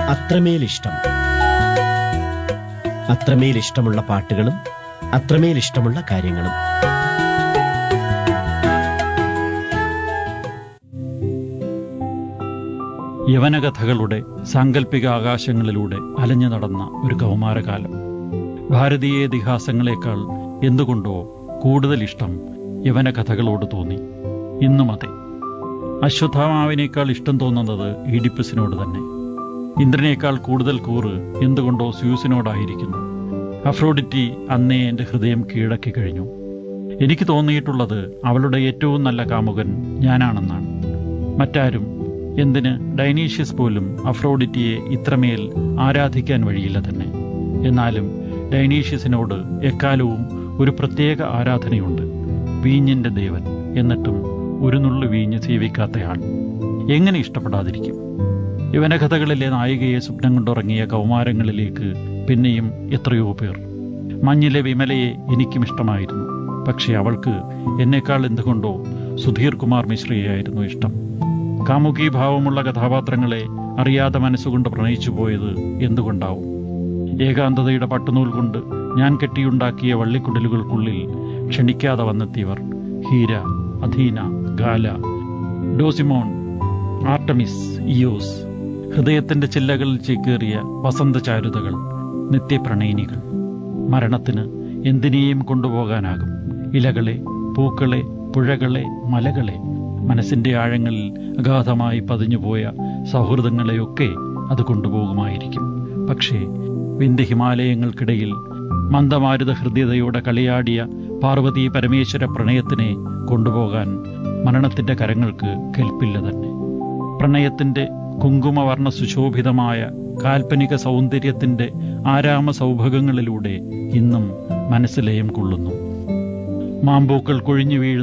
അത്രമേൽ ഇഷ്ടം അത്രമേൽ ഇഷ്ടമുള്ള പാട്ടുകളും അത്രമേൽ ഇഷ്ടമുള്ള കാര്യങ്ങളും യവനകഥകളുടെ സാങ്കല്പിക ആകാശങ്ങളിലൂടെ അലഞ്ഞു നടന്ന ഒരു കൗമാരകാലം ഭാരതീയ ഇതിഹാസങ്ങളെക്കാൾ എന്തുകൊണ്ടോ കൂടുതൽ ഇഷ്ടം യവനകഥകളോട് തോന്നി ഇന്നും അതെ അശ്വത്ഥാമാവിനേക്കാൾ ഇഷ്ടം തോന്നുന്നത് ഈഡിപ്പസിനോട് തന്നെ ഇന്ദ്രനേക്കാൾ കൂടുതൽ കൂറ് എന്തുകൊണ്ടോ സ്യൂസിനോടായിരിക്കുന്നു അഫ്രോഡിറ്റി അന്നേ എൻ്റെ ഹൃദയം കീഴടക്കി കഴിഞ്ഞു എനിക്ക് തോന്നിയിട്ടുള്ളത് അവളുടെ ഏറ്റവും നല്ല കാമുകൻ ഞാനാണെന്നാണ് മറ്റാരും എന്തിന് ഡൈനീഷ്യസ് പോലും അഫ്രോഡിറ്റിയെ ഇത്രമേൽ ആരാധിക്കാൻ വഴിയില്ല തന്നെ എന്നാലും ഡൈനീഷ്യസിനോട് എക്കാലവും ഒരു പ്രത്യേക ആരാധനയുണ്ട് വീഞ്ഞിന്റെ ദേവൻ എന്നിട്ടും ഒരു നുള്ളു വീഞ്ഞ് സേവിക്കാത്തയാൾ എങ്ങനെ ഇഷ്ടപ്പെടാതിരിക്കും യവനകഥകളിലെ നായികയെ സ്വപ്നം കൊണ്ടുറങ്ങിയ കൗമാരങ്ങളിലേക്ക് പിന്നെയും എത്രയോ പേർ മഞ്ഞിലെ വിമലയെ എനിക്കും ഇഷ്ടമായിരുന്നു പക്ഷെ അവൾക്ക് എന്നെക്കാൾ എന്തുകൊണ്ടോ സുധീർ കുമാർ മിശ്രയായിരുന്നു ഇഷ്ടം കാമുകീഭാവമുള്ള കഥാപാത്രങ്ങളെ അറിയാതെ മനസ്സുകൊണ്ട് പ്രണയിച്ചു പോയത് എന്തുകൊണ്ടാവും ഏകാന്തതയുടെ പട്ടുനൂൽ കൊണ്ട് ഞാൻ കെട്ടിയുണ്ടാക്കിയ വള്ളിക്കുടലുകൾക്കുള്ളിൽ ക്ഷണിക്കാതെ വന്നെത്തിയവർ ഹീര അധീന ഗാല ഡോസിമോൺ ആർട്ടമിസ് ഇയോസ് ഹൃദയത്തിന്റെ ചില്ലകളിൽ ചേക്കേറിയ വസന്തചാരുതകൾ നിത്യപ്രണയിനികൾ മരണത്തിന് എന്തിനേയും കൊണ്ടുപോകാനാകും ഇലകളെ പൂക്കളെ പുഴകളെ മലകളെ മനസ്സിന്റെ ആഴങ്ങളിൽ അഗാധമായി പതിഞ്ഞുപോയ സൗഹൃദങ്ങളെയൊക്കെ അത് കൊണ്ടുപോകുമായിരിക്കും പക്ഷേ വിന്ധ്യ ഹിമാലയങ്ങൾക്കിടയിൽ മന്ദമാരുത ഹൃദ്യതയോടെ കളിയാടിയ പാർവതി പരമേശ്വര പ്രണയത്തിനെ കൊണ്ടുപോകാൻ മരണത്തിന്റെ കരങ്ങൾക്ക് കെൽപ്പില്ല തന്നെ പ്രണയത്തിന്റെ കുങ്കുമവർണ്ണ സുശോഭിതമായ കാൽപ്പനിക സൗന്ദര്യത്തിന്റെ ആരാമ സൗഭഗങ്ങളിലൂടെ ഇന്നും മനസ്സിലയം കൊള്ളുന്നു മാമ്പൂക്കൾ കൊഴിഞ്ഞു വീഴുന്ന